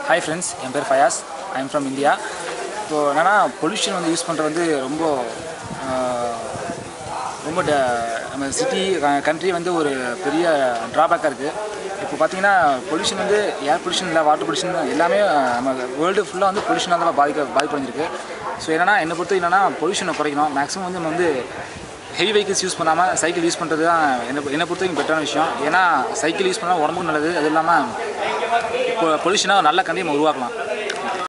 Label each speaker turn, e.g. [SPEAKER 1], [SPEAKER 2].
[SPEAKER 1] hi friends என் பேர் Fayaz I am from India இப்போது என்னென்னா பொல்யூஷன் வந்து யூஸ் பண்ணுறது வந்து ரொம்ப ஆஹ், ரொம்ப ட- நம்ம சிட்டி கண்ட்ரி வந்து ஒரு பெரிய ட்ராபேக்காக இருக்குது இப்போ பார்த்தீங்கன்னா பொல்யூஷன் வந்து ஏர் பொல்யூஷன் இல்லை வாட்டர் பொல்யூஷன் எல்லாமே ஆஹ், நம்ம வேர்ல்டு ஃபுல்லாக வந்து பொல்யூஷனாக தான் பாதிக்க பாதிப்படைஞ்சிருக்கு ஸோ என்னென்னா என்னை பொறுத்த என்னென்னா பொல்யூஷனை குறைக்கணும் மேக்ஸிமம் வந்து நம்ம வந்து ஹெவி வெஹிக்கிள்ஸ் யூஸ் பண்ணாமல் சைக்கிள் யூஸ் பண்ணுறது தான் என்னை என்னை பொறுத்த வரைக்கும் பெட்டரான விஷயம் ஏன்னா சைக்கிள் யூஸ் பண்ணால் உடம்புக்கும் நல்லது அது இல்லாமல் இப்போ பொல்யூஷனாக நல்ல கண்டி நம்ம உருவாக்கலாம்